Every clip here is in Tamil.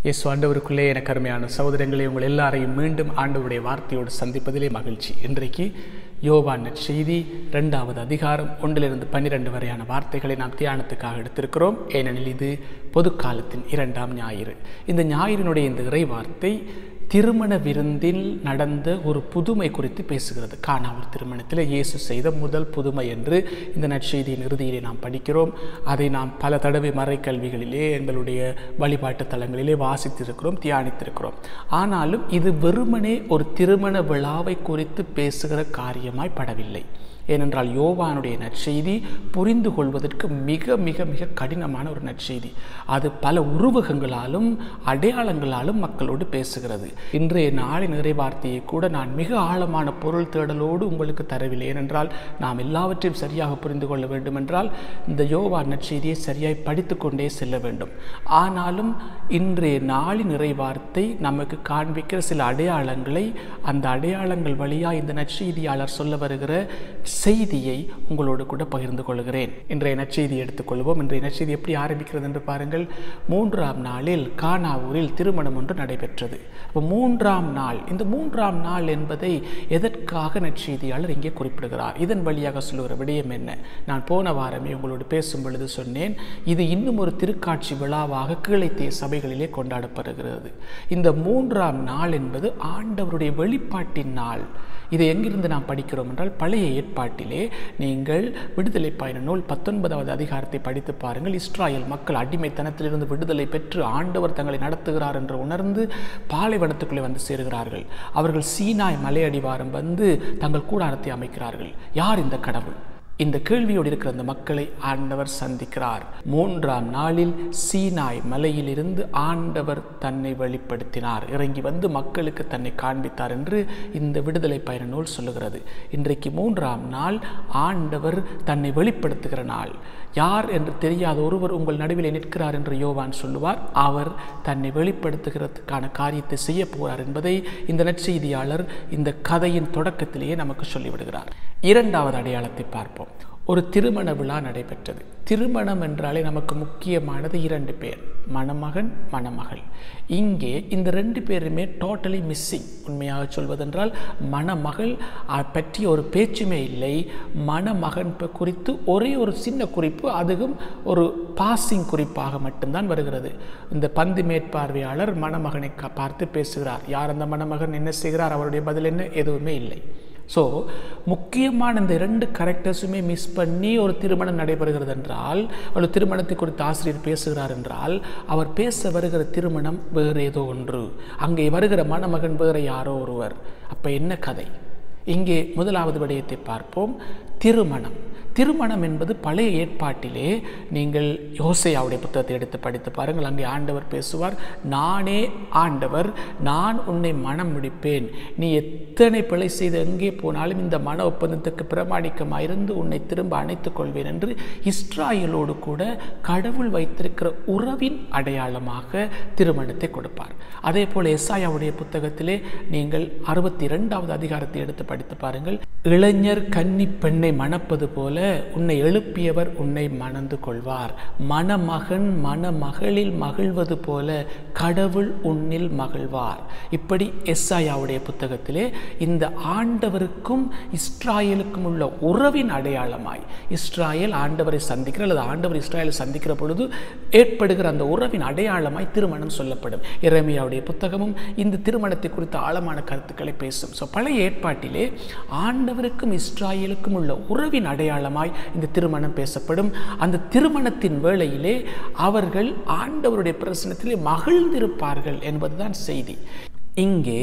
இயேசு ஆண்டவருக்குள்ளே எனக்கு அருமையான சகோதரங்களே உங்கள் எல்லாரையும் மீண்டும் ஆண்டவருடைய வார்த்தையோடு சந்திப்பதிலே மகிழ்ச்சி இன்றைக்கு யோவான் செய்தி ரெண்டாவது அதிகாரம் ஒன்றிலிருந்து பன்னிரண்டு வரையான வார்த்தைகளை நாம் தியானத்துக்காக எடுத்திருக்கிறோம் ஏனெனில் இது பொதுக்காலத்தின் இரண்டாம் ஞாயிறு இந்த ஞாயிறினுடைய இந்த இறை வார்த்தை திருமண விருந்தில் நடந்த ஒரு புதுமை குறித்து பேசுகிறது காணாவூர் திருமணத்தில் இயேசு செய்த முதல் புதுமை என்று இந்த நற்செய்தியின் இறுதியிலே நாம் படிக்கிறோம் அதை நாம் பல தடவை மறைக்கல்விகளிலே எங்களுடைய வழிபாட்டு தலங்களிலே வாசித்திருக்கிறோம் தியானித்திருக்கிறோம் ஆனாலும் இது வெறுமனே ஒரு திருமண விழாவை குறித்து பேசுகிற காரியமாய் படவில்லை ஏனென்றால் யோவானுடைய நற்செய்தி புரிந்து கொள்வதற்கு மிக மிக மிக கடினமான ஒரு நற்செய்தி அது பல உருவகங்களாலும் அடையாளங்களாலும் மக்களோடு பேசுகிறது இன்றைய நாளின் நிறைவார்த்தையை கூட நான் மிக ஆழமான பொருள் தேடலோடு உங்களுக்கு தரவில்லை ஏனென்றால் நாம் எல்லாவற்றையும் சரியாக புரிந்து கொள்ள வேண்டும் என்றால் இந்த யோவான் நற்செய்தியை சரியாய் படித்து கொண்டே செல்ல வேண்டும் ஆனாலும் இன்றைய நாளின் நிறைவார்த்தை நமக்கு காண்பிக்கிற சில அடையாளங்களை அந்த அடையாளங்கள் வழியாக இந்த நற்செய்தியாளர் சொல்ல வருகிற செய்தியை உங்களோடு கூட பகிர்ந்து கொள்கிறேன் இன்றைய நற்செய்தி எடுத்துக்கொள்வோம் இன்றைய நற்செய்தி எப்படி ஆரம்பிக்கிறது என்று பாருங்கள் மூன்றாம் நாளில் கானாவூரில் திருமணம் ஒன்று நடைபெற்றது அப்போ மூன்றாம் நாள் இந்த மூன்றாம் நாள் என்பதை எதற்காக நற்செய்தியாளர் இங்கே குறிப்பிடுகிறார் இதன் வழியாக சொல்லுகிற விடயம் என்ன நான் போன வாரமே உங்களோடு பேசும் பொழுது சொன்னேன் இது இன்னும் ஒரு திருக்காட்சி விழாவாக கீழைத்தே சபைகளிலே கொண்டாடப்படுகிறது இந்த மூன்றாம் நாள் என்பது ஆண்டவருடைய வெளிப்பாட்டின் நாள் இதை எங்கிருந்து நாம் படிக்கிறோம் என்றால் பழைய ஏற்பாட்டிலே நீங்கள் விடுதலை பயண நூல் பத்தொன்பதாவது அதிகாரத்தை படித்து பாருங்கள் இஸ்ராயல் மக்கள் அடிமைத்தனத்திலிருந்து விடுதலை பெற்று ஆண்டவர் தங்களை நடத்துகிறார் என்று உணர்ந்து பாலைவனத்துக்குள்ளே வந்து சேருகிறார்கள் அவர்கள் சீனாய் மலையடிவாரம் வந்து தங்கள் கூடாரத்தை அமைக்கிறார்கள் யார் இந்த கடவுள் இந்த கேள்வியோடு இருக்கிற அந்த மக்களை ஆண்டவர் சந்திக்கிறார் மூன்றாம் நாளில் சீனாய் மலையிலிருந்து ஆண்டவர் தன்னை வெளிப்படுத்தினார் இறங்கி வந்து மக்களுக்கு தன்னை காண்பித்தார் என்று இந்த விடுதலை பயண நூல் சொல்லுகிறது இன்றைக்கு மூன்றாம் நாள் ஆண்டவர் தன்னை வெளிப்படுத்துகிற நாள் யார் என்று தெரியாத ஒருவர் உங்கள் நடுவில் நிற்கிறார் என்று யோவான் சொல்லுவார் அவர் தன்னை வெளிப்படுத்துகிறதுக்கான காரியத்தை செய்ய போகிறார் என்பதை இந்த நற்செய்தியாளர் இந்த கதையின் தொடக்கத்திலேயே நமக்கு சொல்லிவிடுகிறார் இரண்டாவது அடையாளத்தை பார்ப்போம் ஒரு திருமண விழா நடைபெற்றது திருமணம் என்றாலே நமக்கு முக்கியமானது இரண்டு பேர் மணமகன் மணமகள் இங்கே இந்த ரெண்டு பேருமே டோட்டலி மிஸ்ஸிங் உண்மையாக சொல்வதென்றால் மணமகள் பற்றிய ஒரு பேச்சுமே இல்லை மணமகன் குறித்து ஒரே ஒரு சின்ன குறிப்பு அதுவும் ஒரு பாசிங் குறிப்பாக மட்டும்தான் வருகிறது இந்த பந்து மேற்பார்வையாளர் மணமகனை பார்த்து பேசுகிறார் யார் அந்த மணமகன் என்ன செய்கிறார் அவருடைய பதில் என்ன எதுவுமே இல்லை ஸோ முக்கியமான இந்த ரெண்டு கரெக்டர்ஸுமே மிஸ் பண்ணி ஒரு திருமணம் நடைபெறுகிறது என்றால் ஒரு திருமணத்தை குறித்து ஆசிரியர் பேசுகிறார் என்றால் அவர் பேச வருகிற திருமணம் வேறு ஏதோ ஒன்று அங்கே வருகிற மணமகன் வேறு யாரோ ஒருவர் அப்போ என்ன கதை இங்கே முதலாவது விடயத்தை பார்ப்போம் திருமணம் திருமணம் என்பது பழைய ஏற்பாட்டிலே நீங்கள் யோசையாவுடைய புத்தகத்தை எடுத்து படித்து பாருங்கள் அங்கே ஆண்டவர் பேசுவார் நானே ஆண்டவர் நான் உன்னை மனம் முடிப்பேன் நீ எத்தனை பிழை செய்து எங்கே போனாலும் இந்த மன ஒப்பந்தத்துக்கு பிரமாணிக்கமாயிருந்து உன்னை திரும்ப அணைத்துக் கொள்வேன் என்று இஸ்ராயலோடு கூட கடவுள் வைத்திருக்கிற உறவின் அடையாளமாக திருமணத்தை கொடுப்பார் அதே போல் எஸ்ஆயாவுடைய புத்தகத்திலே நீங்கள் அறுபத்தி இரண்டாவது அதிகாரத்தை எடுத்து படித்து பாருங்கள் இளைஞர் கன்னி பெண்ணை மணப்பது போல உன்னை எழுப்பியவர் உன்னை மணந்து கொள்வார் மணமகன் மணமகளில் மகிழ்வது போல கடவுள் உன்னில் மகிழ்வார் இப்படி எஸ்ஐயாவுடைய புத்தகத்திலே இந்த ஆண்டவருக்கும் இஸ்ராயலுக்கும் உள்ள உறவின் அடையாளமாய் இஸ்ராயல் ஆண்டவரை சந்திக்கிற அல்லது ஆண்டவர் இஸ்ராயலை சந்திக்கிற பொழுது ஏற்படுகிற அந்த உறவின் அடையாளமாய் திருமணம் சொல்லப்படும் இறைமையாவுடைய புத்தகமும் இந்த திருமணத்தை குறித்த ஆழமான கருத்துக்களை பேசும் ஸோ பழைய ஏற்பாட்டிலே ஆண்டவருக்கும் இஸ்ராயலுக்கும் உள்ள உறவின் அடையாளமாய் இந்த திருமணம் பேசப்படும் அந்த திருமணத்தின் வேளையிலே அவர்கள் ஆண்டவருடைய பிரசனத்திலே மகிழ்ந்திருப்பார்கள் என்பதுதான் செய்தி இங்கே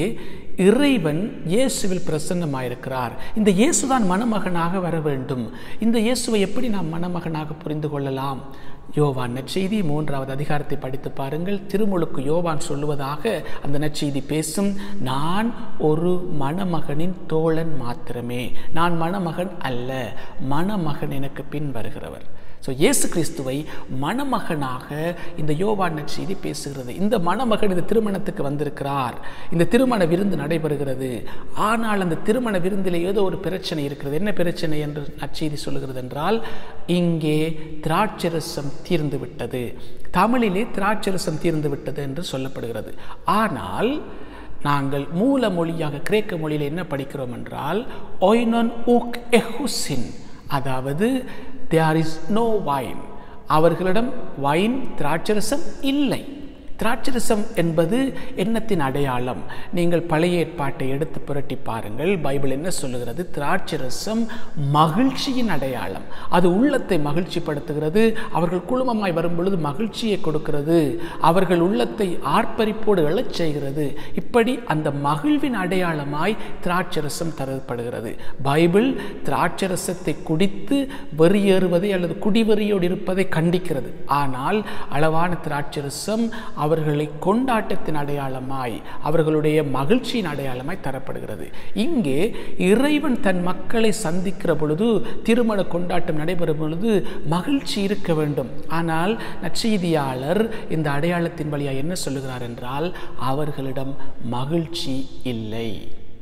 இறைவன் இயேசுவில் பிரசன்னமாயிருக்கிறார் இந்த இயேசுதான் மணமகனாக வர வேண்டும் இந்த இயேசுவை எப்படி நாம் மணமகனாக புரிந்து கொள்ளலாம் யோவான் நற்செய்தி மூன்றாவது அதிகாரத்தை படித்து பாருங்கள் திருமுழுக்கு யோவான் சொல்லுவதாக அந்த நற்செய்தி பேசும் நான் ஒரு மணமகனின் தோழன் மாத்திரமே நான் மணமகன் அல்ல மணமகன் எனக்கு பின் வருகிறவர் ஸோ இயேசு கிறிஸ்துவை மணமகனாக இந்த யோவான் நற்செய்தி பேசுகிறது இந்த மணமகன் இந்த திருமணத்துக்கு வந்திருக்கிறார் இந்த திருமண விருந்து நடைபெறுகிறது ஆனால் அந்த திருமண விருந்தில் ஏதோ ஒரு பிரச்சனை இருக்கிறது என்ன பிரச்சனை என்று நற்செய்தி சொல்லுகிறது என்றால் இங்கே திராட்சரசம் தீர்ந்து விட்டது தமிழிலே திராட்சரசம் தீர்ந்து விட்டது என்று சொல்லப்படுகிறது ஆனால் நாங்கள் மூல மொழியாக கிரேக்க மொழியில் என்ன படிக்கிறோம் என்றால் ஒய்னன் ஊக் எஹுசின் அதாவது தேர் இஸ் நோ வைன் அவர்களிடம் வைன் திராட்சரசம் இல்லை திராட்சரசம் என்பது எண்ணத்தின் அடையாளம் நீங்கள் பழைய ஏற்பாட்டை எடுத்து புரட்டி பாருங்கள் பைபிள் என்ன சொல்லுகிறது திராட்சரசம் மகிழ்ச்சியின் அடையாளம் அது உள்ளத்தை மகிழ்ச்சிப்படுத்துகிறது அவர்கள் குழுமமாய் வரும் பொழுது மகிழ்ச்சியை கொடுக்கிறது அவர்கள் உள்ளத்தை ஆர்ப்பரிப்போடு எழச் செய்கிறது இப்படி அந்த மகிழ்வின் அடையாளமாய் திராட்சரசம் தரப்படுகிறது பைபிள் திராட்சரசத்தை குடித்து வெறியேறுவதை அல்லது குடிவெறியோடு இருப்பதை கண்டிக்கிறது ஆனால் அளவான திராட்சரசம் அவர்களை கொண்டாட்டத்தின் அடையாளமாய் அவர்களுடைய மகிழ்ச்சியின் அடையாளமாய் தரப்படுகிறது இங்கே இறைவன் தன் மக்களை சந்திக்கிற பொழுது திருமண கொண்டாட்டம் நடைபெறும் பொழுது மகிழ்ச்சி இருக்க வேண்டும் ஆனால் நற்செய்தியாளர் இந்த அடையாளத்தின் வழியாக என்ன சொல்லுகிறார் என்றால் அவர்களிடம் மகிழ்ச்சி இல்லை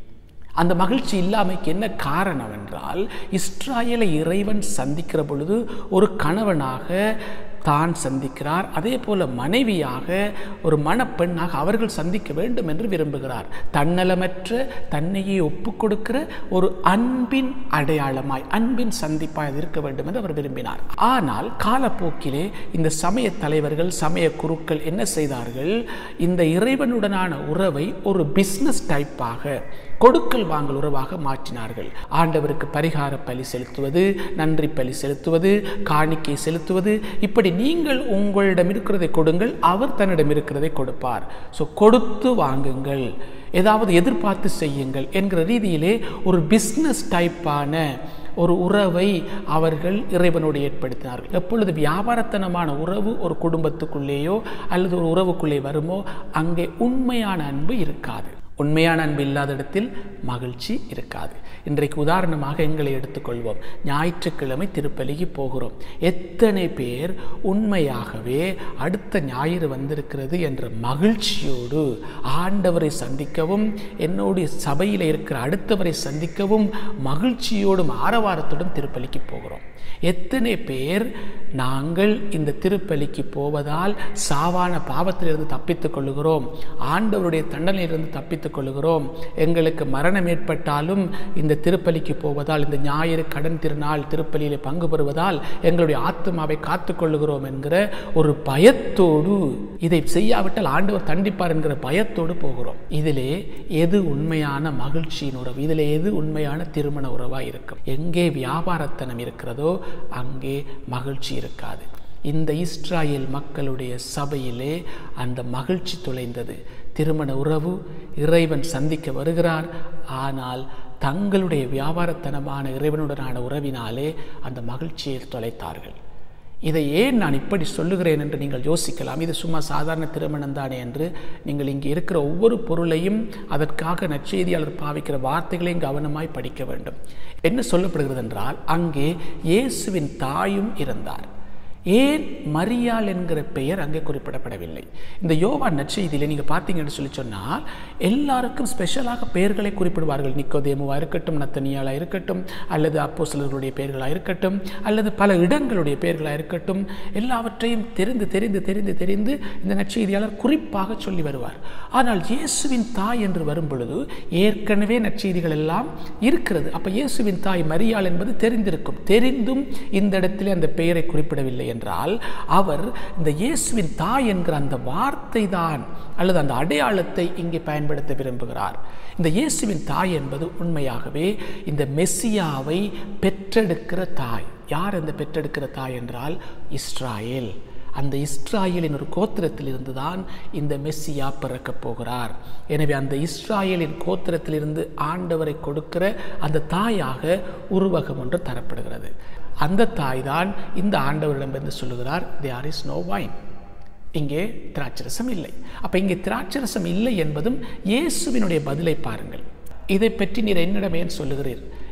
அந்த மகிழ்ச்சி இல்லாமைக்கு என்ன காரணம் என்றால் இஸ்ராயலை இறைவன் சந்திக்கிற பொழுது ஒரு கணவனாக தான் சந்திக்கிறார் அதே போல மனைவியாக ஒரு மணப்பெண்ணாக அவர்கள் சந்திக்க வேண்டும் என்று விரும்புகிறார் தன்னலமற்ற தன்னையே ஒப்பு கொடுக்கிற ஒரு அன்பின் அடையாளமாய் அன்பின் சந்திப்பாய் அது இருக்க வேண்டும் என்று அவர் விரும்பினார் ஆனால் காலப்போக்கிலே இந்த சமய தலைவர்கள் சமய குருக்கள் என்ன செய்தார்கள் இந்த இறைவனுடனான உறவை ஒரு பிஸ்னஸ் டைப்பாக கொடுக்கல் வாங்கல் உறவாக மாற்றினார்கள் ஆண்டவருக்கு பரிகார பலி செலுத்துவது நன்றி பலி செலுத்துவது காணிக்கை செலுத்துவது இப்படி நீங்கள் உங்களிடம் இருக்கிறதை கொடுங்கள் அவர் தன்னிடம் இருக்கிறதை கொடுப்பார் ஸோ கொடுத்து வாங்குங்கள் ஏதாவது எதிர்பார்த்து செய்யுங்கள் என்கிற ரீதியிலே ஒரு பிஸ்னஸ் டைப்பான ஒரு உறவை அவர்கள் இறைவனோடு ஏற்படுத்தினார்கள் எப்பொழுது வியாபாரத்தனமான உறவு ஒரு குடும்பத்துக்குள்ளேயோ அல்லது ஒரு உறவுக்குள்ளே வருமோ அங்கே உண்மையான அன்பு இருக்காது உண்மையான அன்பு இல்லாத இடத்தில் மகிழ்ச்சி இருக்காது இன்றைக்கு உதாரணமாக எங்களை எடுத்துக்கொள்வோம் ஞாயிற்றுக்கிழமை திருப்பலிக்கு போகிறோம் எத்தனை பேர் உண்மையாகவே அடுத்த ஞாயிறு வந்திருக்கிறது என்ற மகிழ்ச்சியோடு ஆண்டவரை சந்திக்கவும் என்னுடைய சபையில் இருக்கிற அடுத்தவரை சந்திக்கவும் மகிழ்ச்சியோடும் ஆரவாரத்தோடும் திருப்பலிக்கு போகிறோம் எத்தனை பேர் நாங்கள் இந்த திருப்பலிக்கு போவதால் சாவான பாவத்திலிருந்து தப்பித்துக் கொள்ளுகிறோம் ஆண்டவருடைய தண்டனையிலிருந்து தப்பித்துக் கொள்ளுகிறோம் எங்களுக்கு மரணம் ஏற்பட்டாலும் இந்த திருப்பலிக்கு போவதால் இந்த ஞாயிறு கடன் திருநாள் திருப்பலியில் பங்கு பெறுவதால் எங்களுடைய ஆத்மாவை காத்துக்கொள்ளுகிறோம் என்கிற ஒரு பயத்தோடு இதை செய்யாவிட்டால் ஆண்டவர் தண்டிப்பார் என்கிற பயத்தோடு போகிறோம் இதிலே எது உண்மையான மகிழ்ச்சியின் உறவு இதில் எது உண்மையான திருமண உறவாக இருக்கும் எங்கே வியாபாரத்தனம் இருக்கிறதோ அங்கே மகிழ்ச்சி இருக்காது இந்த இஸ்ராயேல் மக்களுடைய சபையிலே அந்த மகிழ்ச்சி தொலைந்தது திருமண உறவு இறைவன் சந்திக்க வருகிறார் ஆனால் தங்களுடைய வியாபாரத்தனமான இறைவனுடனான உறவினாலே அந்த மகிழ்ச்சியை தொலைத்தார்கள் இதை ஏன் நான் இப்படி சொல்லுகிறேன் என்று நீங்கள் யோசிக்கலாம் இது சும்மா சாதாரண திருமணம் தானே என்று நீங்கள் இங்கே இருக்கிற ஒவ்வொரு பொருளையும் அதற்காக நற்செய்தியாளர் பாவிக்கிற வார்த்தைகளையும் கவனமாய் படிக்க வேண்டும் என்ன சொல்லப்படுகிறது என்றால் அங்கே இயேசுவின் தாயும் இருந்தார் ஏன் மரியாள் என்கிற பெயர் அங்கே குறிப்பிடப்படவில்லை இந்த யோவா நற்செய்தியில் நீங்கள் பார்த்தீங்கன்னு சொல்லி சொன்னால் எல்லாருக்கும் ஸ்பெஷலாக பெயர்களை குறிப்பிடுவார்கள் நிக்கோதேமுவாக இருக்கட்டும் நத்தனியாலாக இருக்கட்டும் அல்லது அப்போ சிலர்களுடைய பெயர்களாக இருக்கட்டும் அல்லது பல இடங்களுடைய பெயர்களாக இருக்கட்டும் எல்லாவற்றையும் தெரிந்து தெரிந்து தெரிந்து தெரிந்து இந்த நற்செய்தியாளர் குறிப்பாக சொல்லி வருவார் ஆனால் இயேசுவின் தாய் என்று வரும் பொழுது ஏற்கனவே நற்செய்திகள் எல்லாம் இருக்கிறது அப்போ இயேசுவின் தாய் மரியாள் என்பது தெரிந்திருக்கும் தெரிந்தும் இந்த இடத்திலே அந்த பெயரை குறிப்பிடவில்லை என்றால் அவர் இந்த இயேசுவின் தாய் என்கிற அந்த வார்த்தை தான் அல்லது அந்த அடையாளத்தை இங்கே பயன்படுத்த விரும்புகிறார் இந்த இயேசுவின் தாய் என்பது உண்மையாகவே இந்த மெஸ்ஸியாவை பெற்றெடுக்கிற தாய் யார் அந்த பெற்றெடுக்கிற தாய் என்றால் இஸ்ராயேல் அந்த இஸ்ராயலின் ஒரு கோத்திரத்திலிருந்து தான் இந்த மெஸ்ஸியா பிறக்கப் போகிறார் எனவே அந்த இஸ்ராயலின் கோத்திரத்திலிருந்து ஆண்டவரை கொடுக்கிற அந்த தாயாக உருவகம் ஒன்று தரப்படுகிறது அந்த தாய் தான் இந்த ஆண்டவரிடமிருந்து சொல்லுகிறார் தேர் இஸ் நோ வைன் இங்கே திராட்சரசம் இல்லை அப்போ இங்கே திராட்சரசம் இல்லை என்பதும் இயேசுவினுடைய பதிலை பாருங்கள் இதை பற்றி நீர் என்னிடம் ஏன் சொல்லுகிறீர்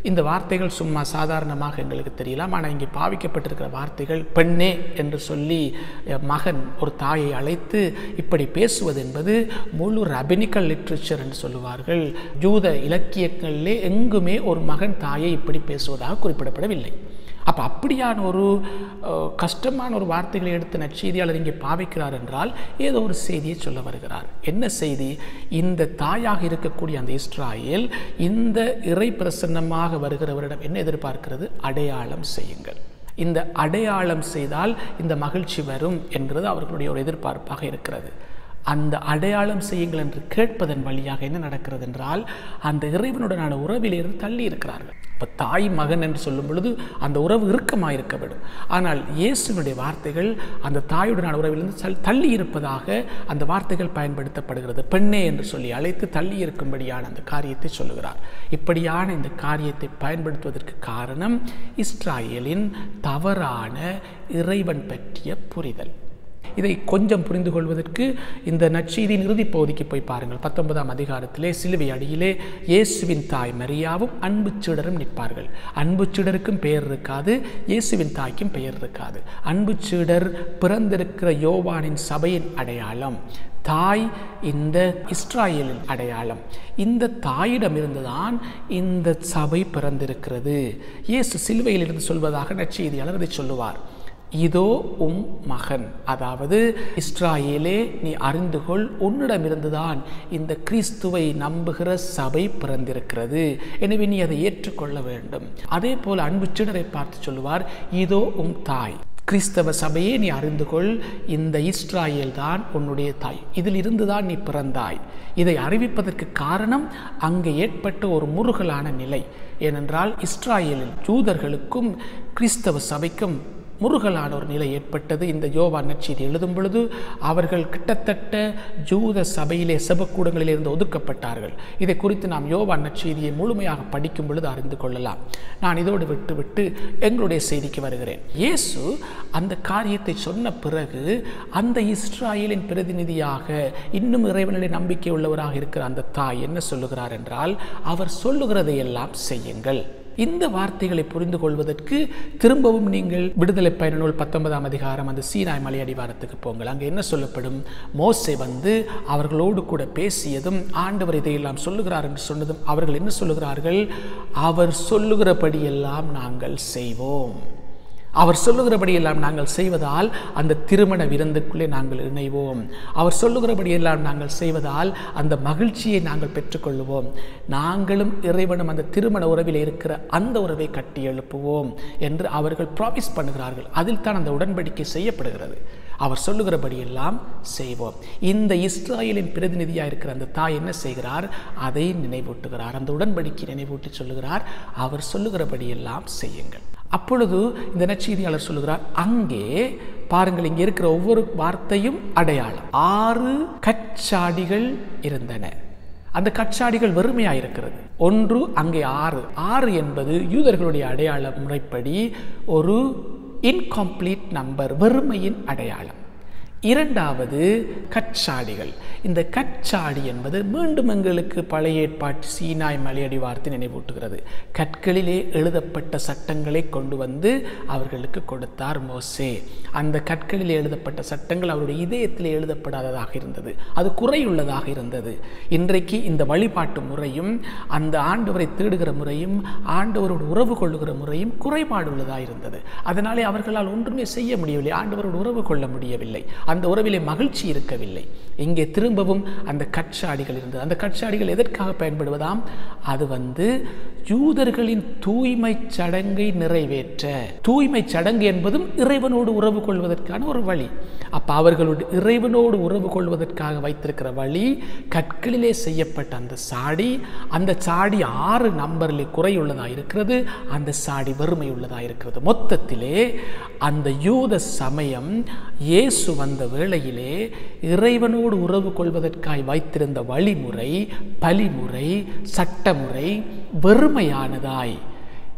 இந்த வார்த்தைகள் சும்மா சாதாரணமாக எங்களுக்கு தெரியலாம் ஆனால் இங்கே பாவிக்கப்பட்டிருக்கிற வார்த்தைகள் பெண்ணே என்று சொல்லி அஹ், மகன் ஒரு தாயை அழைத்து இப்படி பேசுவது என்பது முழு ரபினிக்கல் லிட்ரேச்சர் என்று சொல்லுவார்கள் ஜூத இலக்கியங்களிலே எங்குமே ஒரு மகன் தாயை இப்படி பேசுவதாக குறிப்பிடப்படவில்லை அப்போ அப்படியான ஒரு அஹ், கஷ்டமான ஒரு வார்த்தைகளை எடுத்து நற்செய்தியாளர் இங்கே பாவிக்கிறார் என்றால் ஏதோ ஒரு செய்தியை சொல்ல வருகிறார் என்ன செய்தி இந்த தாயாக இருக்கக்கூடிய அந்த இஸ்ராயேல் இந்த இறை பிரசன்னமாக வருகிறவரிடம் என்ன எதிர்பார்க்கிறது அடையாளம் செய்யுங்கள் இந்த அடையாளம் செய்தால் இந்த மகிழ்ச்சி வரும் என்கிறது அவர்களுடைய ஒரு எதிர்பார்ப்பாக இருக்கிறது அந்த அடையாளம் செய்யுங்கள் என்று கேட்பதன் வழியாக என்ன நடக்கிறது என்றால் அந்த இறைவனுடனான உறவிலிருந்து தள்ளி இருக்கிறார்கள் இப்போ தாய் மகன் என்று சொல்லும் பொழுது அந்த உறவு இறுக்கமாக இருக்க வேண்டும் ஆனால் இயேசுனுடைய வார்த்தைகள் அந்த தாயுடனான உறவிலிருந்து தள்- தள்ளி இருப்பதாக அந்த வார்த்தைகள் பயன்படுத்தப்படுகிறது பெண்ணே என்று சொல்லி அழைத்து தள்ளி இருக்கும்படியான அந்த காரியத்தை சொல்லுகிறார் இப்படியான இந்த காரியத்தை பயன்படுத்துவதற்கு காரணம் இஸ்ராயேலின் தவறான இறைவன் பற்றிய புரிதல் இதை கொஞ்சம் புரிந்து கொள்வதற்கு இந்த நற்செய்தியின் இறுதிப் பகுதிக்கு போய் பாருங்கள் பத்தொன்பதாம் அதிகாரத்திலே சிலுவை அடியிலே இயேசுவின் தாய் மரியாவும் அன்பு சீடரும் நிற்பார்கள் அன்பு சீடருக்கும் பெயர் இருக்காது இயேசுவின் தாய்க்கும் பெயர் இருக்காது அன்பு சீடர் பிறந்திருக்கிற யோவானின் சபையின் அடையாளம் தாய் இந்த இஸ்ராயேலின் அடையாளம் இந்த தாயிடமிருந்துதான் இந்த சபை பிறந்திருக்கிறது இயேசு சிலுவையில் இருந்து சொல்வதாக நற்செய்தியாளர் அதை சொல்லுவார் இதோ உம் மகன் அதாவது இஸ்ராயேலே நீ அறிந்து கொள் உன்னிடமிருந்துதான் இந்த கிறிஸ்துவை நம்புகிற சபை பிறந்திருக்கிறது எனவே நீ அதை ஏற்றுக்கொள்ள வேண்டும் அதே போல் அன்பு சீடரை பார்த்து சொல்லுவார் இதோ உம் தாய் கிறிஸ்தவ சபையே நீ அறிந்து கொள் இந்த இஸ்ராயேல் தான் உன்னுடைய தாய் இதில் இருந்துதான் நீ பிறந்தாய் இதை அறிவிப்பதற்கு காரணம் அங்கே ஏற்பட்ட ஒரு முருகலான நிலை ஏனென்றால் இஸ்ராயேலில் ஜூதர்களுக்கும் கிறிஸ்தவ சபைக்கும் முருகலான ஒரு நிலை ஏற்பட்டது இந்த யோவான் நற்செய்தி எழுதும் பொழுது அவர்கள் கிட்டத்தட்ட ஜூத சபையிலே செபக்கூடங்களில் இருந்து ஒதுக்கப்பட்டார்கள் இதை குறித்து நாம் யோவான் நற்செய்தியை முழுமையாக படிக்கும் பொழுது அறிந்து கொள்ளலாம் நான் இதோடு விட்டுவிட்டு எங்களுடைய செய்திக்கு வருகிறேன் இயேசு அந்த காரியத்தை சொன்ன பிறகு அந்த இஸ்ராயேலின் பிரதிநிதியாக இன்னும் இறைவனிலே நம்பிக்கை உள்ளவராக இருக்கிற அந்த தாய் என்ன சொல்லுகிறார் என்றால் அவர் சொல்லுகிறதை எல்லாம் செய்யுங்கள் இந்த வார்த்தைகளை புரிந்து கொள்வதற்கு திரும்பவும் நீங்கள் விடுதலை பயண நூல் பத்தொன்பதாம் அதிகாரம் அந்த சீனாய் மலை அடிவாரத்துக்கு போங்கள் அங்கே என்ன சொல்லப்படும் மோசே வந்து அவர்களோடு கூட பேசியதும் ஆண்டவர் இதையெல்லாம் சொல்லுகிறார் என்று சொன்னதும் அவர்கள் என்ன சொல்லுகிறார்கள் அவர் சொல்லுகிறபடியெல்லாம் நாங்கள் செய்வோம் அவர் சொல்லுகிறபடியெல்லாம் நாங்கள் செய்வதால் அந்த திருமண விருந்துக்குள்ளே நாங்கள் இணைவோம் அவர் சொல்லுகிறபடியெல்லாம் நாங்கள் செய்வதால் அந்த மகிழ்ச்சியை நாங்கள் பெற்றுக்கொள்வோம் நாங்களும் இறைவனும் அந்த திருமண உறவில் இருக்கிற அந்த உறவை கட்டி எழுப்புவோம் என்று அவர்கள் ப்ராமிஸ் பண்ணுகிறார்கள் அதில் தான் அந்த உடன்படிக்கை செய்யப்படுகிறது அவர் சொல்லுகிறபடியெல்லாம் செய்வோம் இந்த இஸ்ராயலின் பிரதிநிதியாக இருக்கிற அந்த தாய் என்ன செய்கிறார் அதை நினைவூட்டுகிறார் அந்த உடன்படிக்கை நினைவூட்டி சொல்லுகிறார் அவர் சொல்லுகிறபடியெல்லாம் செய்யுங்கள் அப்பொழுது இந்த நற்செய்தியாளர் சொல்லுகிறார் அங்கே பாருங்கள் இங்கே இருக்கிற ஒவ்வொரு வார்த்தையும் அடையாளம் ஆறு கச்சாடிகள் இருந்தன அந்த கச்சாடிகள் வெறுமையாக இருக்கிறது ஒன்று அங்கே ஆறு ஆறு என்பது யூதர்களுடைய அடையாள முறைப்படி ஒரு இன்கம்ப்ளீட் நம்பர் வெறுமையின் அடையாளம் இரண்டாவது கச்சாடிகள் இந்த கச்சாடி என்பது மீண்டும் எங்களுக்கு பழைய ஏற்பாட்டு சீனாய் மலையடி வார்த்தை நினைவூட்டுகிறது கற்களிலே எழுதப்பட்ட சட்டங்களை கொண்டு வந்து அவர்களுக்கு கொடுத்தார் மோசே அந்த கற்களிலே எழுதப்பட்ட சட்டங்கள் அவருடைய இதயத்திலே எழுதப்படாததாக இருந்தது அது குறையுள்ளதாக இருந்தது இன்றைக்கு இந்த வழிபாட்டு முறையும் அந்த ஆண்டவரை தேடுகிற முறையும் ஆண்டவரோடு உறவு கொள்ளுகிற முறையும் குறைபாடுள்ளதாக இருந்தது அதனாலே அவர்களால் ஒன்றுமே செய்ய முடியவில்லை ஆண்டவரோடு உறவு கொள்ள முடியவில்லை அந்த உறவிலே மகிழ்ச்சி இருக்கவில்லை இங்கே திரும்பவும் அந்த கற்சாடிகள் இருந்தது அந்த கற்சாடிகள் எதற்காக பயன்படுவதாம் அது வந்து யூதர்களின் தூய்மை சடங்கை நிறைவேற்ற தூய்மை சடங்கு என்பதும் இறைவனோடு உறவு கொள்வதற்கான ஒரு வழி அப்போ அவர்களோடு இறைவனோடு உறவு கொள்வதற்காக வைத்திருக்கிற வழி கற்களிலே செய்யப்பட்ட அந்த சாடி அந்த சாடி ஆறு நம்பரில் குறையுள்ளதாக இருக்கிறது அந்த சாடி வறுமை உள்ளதாக இருக்கிறது மொத்தத்திலே அந்த யூத சமயம் இயேசு வந்த வேளையிலே இறைவனோடு உறவு கொள்வதற்காய் வைத்திருந்த வழிமுறை பலிமுறை சட்டமுறை வெறுமையானதாய்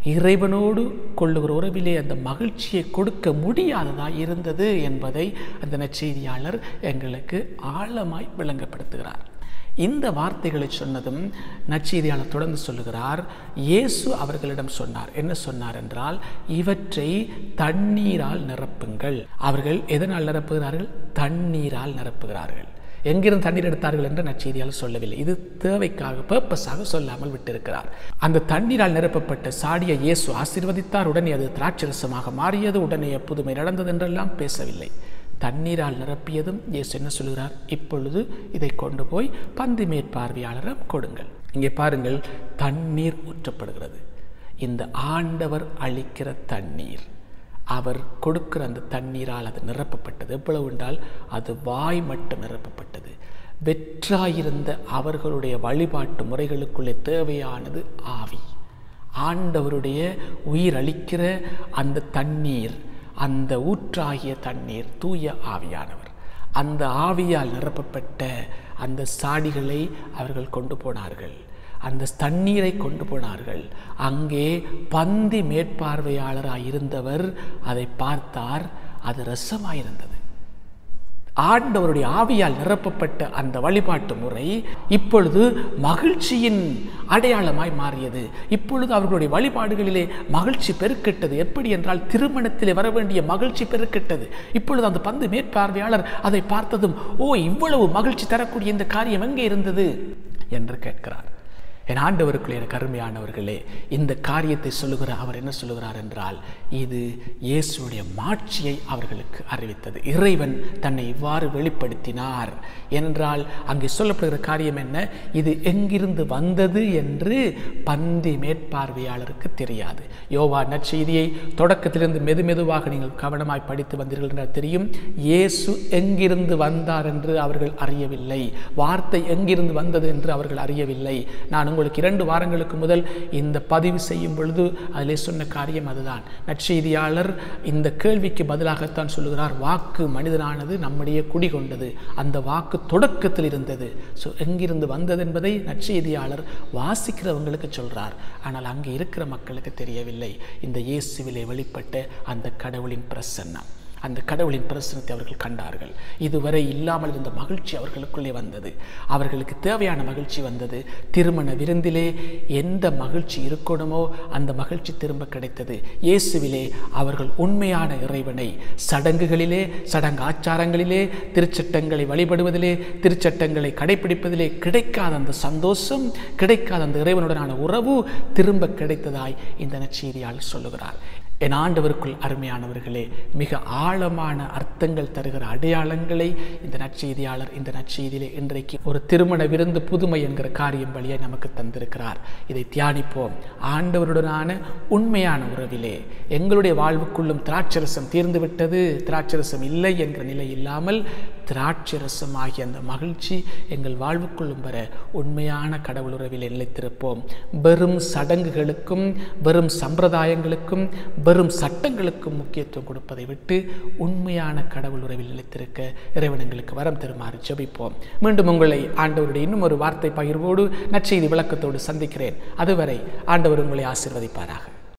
இறைவனோடு கொள்ளுகிற உறவிலே அந்த மகிழ்ச்சியை கொடுக்க முடியாததாக இருந்தது என்பதை அந்த நற்செய்தியாளர் எங்களுக்கு ஆழமாய் விளங்கப்படுத்துகிறார் இந்த வார்த்தைகளை சொன்னதும் நற்செய்தியாளர் தொடர்ந்து சொல்லுகிறார் இயேசு அவர்களிடம் சொன்னார் என்ன சொன்னார் என்றால் இவற்றை தண்ணீரால் நிரப்புங்கள் அவர்கள் எதனால் நிரப்புகிறார்கள் தண்ணீரால் நிரப்புகிறார்கள் எங்கிருந்து தண்ணீர் எடுத்தார்கள் என்று நற்செய்தியால் சொல்லவில்லை இது தேவைக்காக பர்பஸாக சொல்லாமல் விட்டிருக்கிறார் அந்த தண்ணீரால் நிரப்பப்பட்ட சாடிய இயேசு ஆசீர்வதித்தார் உடனே அது திராட்சரசமாக மாறியது உடனே புதுமை நடந்தது என்றெல்லாம் பேசவில்லை தண்ணீரால் நிரப்பியதும் இயேசு என்ன சொல்கிறார் இப்பொழுது இதை கொண்டு போய் பந்தி மேற்பார்வையாளரிடம் கொடுங்கள் இங்கே பாருங்கள் தண்ணீர் ஊற்றப்படுகிறது இந்த ஆண்டவர் அளிக்கிற தண்ணீர் அவர் கொடுக்கிற அந்த தண்ணீரால் அது நிரப்பப்பட்டது எவ்வளவு என்றால் அது வாய் மட்டும் நிரப்பப்பட்டது வெற்றாயிருந்த அவர்களுடைய வழிபாட்டு முறைகளுக்குள்ளே தேவையானது ஆவி ஆண்டவருடைய உயிர் அளிக்கிற அந்த தண்ணீர் அந்த ஊற்றாகிய தண்ணீர் தூய ஆவியானவர் அந்த ஆவியால் நிரப்பப்பட்ட அந்த சாடிகளை அவர்கள் கொண்டு போனார்கள் அந்த தண்ணீரை கொண்டு போனார்கள் அங்கே பந்தி மேற்பார்வையாளராக இருந்தவர் அதை பார்த்தார் அது ரசமாயிருந்தது ஆண்டவருடைய ஆவியால் நிரப்பப்பட்ட அந்த வழிபாட்டு முறை இப்பொழுது மகிழ்ச்சியின் அடையாளமாய் மாறியது இப்பொழுது அவர்களுடைய வழிபாடுகளிலே மகிழ்ச்சி பெருக்கிட்டது எப்படி என்றால் திருமணத்திலே வர வேண்டிய மகிழ்ச்சி பெருக்கிட்டது இப்பொழுது அந்த பந்து மேற்பார்வையாளர் அதை பார்த்ததும் ஓ இவ்வளவு மகிழ்ச்சி தரக்கூடிய இந்த காரியம் எங்கே இருந்தது என்று கேட்கிறார் என் ஆண்டவருக்குள்ளே எனக்கு அருமையானவர்களே இந்த காரியத்தை சொல்லுகிற அவர் என்ன சொல்லுகிறார் என்றால் இது இயேசுடைய மாட்சியை அவர்களுக்கு அறிவித்தது இறைவன் தன்னை இவ்வாறு வெளிப்படுத்தினார் என்றால் அங்கே சொல்லப்படுகிற காரியம் என்ன இது எங்கிருந்து வந்தது என்று பந்தி மேற்பார்வையாளருக்கு தெரியாது யோவா நற்செய்தியை தொடக்கத்திலிருந்து மெது மெதுவாக நீங்கள் கவனமாய் படித்து வந்தீர்கள் என்றால் தெரியும் இயேசு எங்கிருந்து வந்தார் என்று அவர்கள் அறியவில்லை வார்த்தை எங்கிருந்து வந்தது என்று அவர்கள் அறியவில்லை நான் உங்களுக்கு இரண்டு வாரங்களுக்கு முதல் இந்த பதிவு செய்யும் பொழுது அதிலே சொன்ன காரியம் அதுதான் நற்செய்தியாளர் இந்த கேள்விக்கு பதிலாகத்தான் சொல்லுகிறார் வாக்கு மனிதனானது நம்முடைய குடி கொண்டது அந்த வாக்கு தொடக்கத்தில் இருந்தது ஸோ எங்கிருந்து வந்தது என்பதை நற்செய்தியாளர் வாசிக்கிறவங்களுக்கு சொல்றார் ஆனால் அங்கே இருக்கிற மக்களுக்கு தெரியவில்லை இந்த இயேசுவிலே வெளிப்பட்ட அந்த கடவுளின் பிரசன்னம் அந்த கடவுளின் பிரசனத்தை அவர்கள் கண்டார்கள் இதுவரை இல்லாமல் இருந்த மகிழ்ச்சி அவர்களுக்குள்ளே வந்தது அவர்களுக்கு தேவையான மகிழ்ச்சி வந்தது திருமண விருந்திலே எந்த மகிழ்ச்சி இருக்கணுமோ அந்த மகிழ்ச்சி திரும்ப கிடைத்தது இயேசுவிலே அவர்கள் உண்மையான இறைவனை சடங்குகளிலே சடங்கு ஆச்சாரங்களிலே திருச்சட்டங்களை வழிபடுவதிலே திருச்சட்டங்களை கடைபிடிப்பதிலே கிடைக்காத அந்த சந்தோஷம் கிடைக்காத அந்த இறைவனுடனான உறவு திரும்ப கிடைத்ததாய் இந்த நற்செய்தியால் சொல்லுகிறார் என் ஆண்டவருக்குள் அருமையானவர்களே மிக ஆழமான அர்த்தங்கள் தருகிற அடையாளங்களை இந்த நற்செய்தியாளர் இந்த நற்செய்தியிலே இன்றைக்கு ஒரு திருமண விருந்து புதுமை என்கிற காரியம் வழியை நமக்கு தந்திருக்கிறார் இதை தியானிப்போம் ஆண்டவருடனான உண்மையான உறவிலே எங்களுடைய வாழ்வுக்குள்ளும் திராட்சரசம் தீர்ந்து விட்டது திராட்சரசம் இல்லை என்ற நிலை இல்லாமல் திராட்சரசம் ஆகிய அந்த மகிழ்ச்சி எங்கள் வாழ்வுக்குள்ளும் வர உண்மையான கடவுள் உறவிலே நிலைத்திருப்போம் வெறும் சடங்குகளுக்கும் வெறும் சம்பிரதாயங்களுக்கும் வெறும் சட்டங்களுக்கும் முக்கியத்துவம் கொடுப்பதை விட்டு உண்மையான கடவுள் உறவில் நிலைத்திருக்க இறைவனங்களுக்கு வரம் தருமாறு ஜெபிப்போம் மீண்டும் உங்களை ஆண்டவருடைய இன்னும் ஒரு வார்த்தை பகிர்வோடு நற்செய்தி விளக்கத்தோடு சந்திக்கிறேன் அதுவரை ஆண்டவர் உங்களை ஆசிர்வதிப்பாராக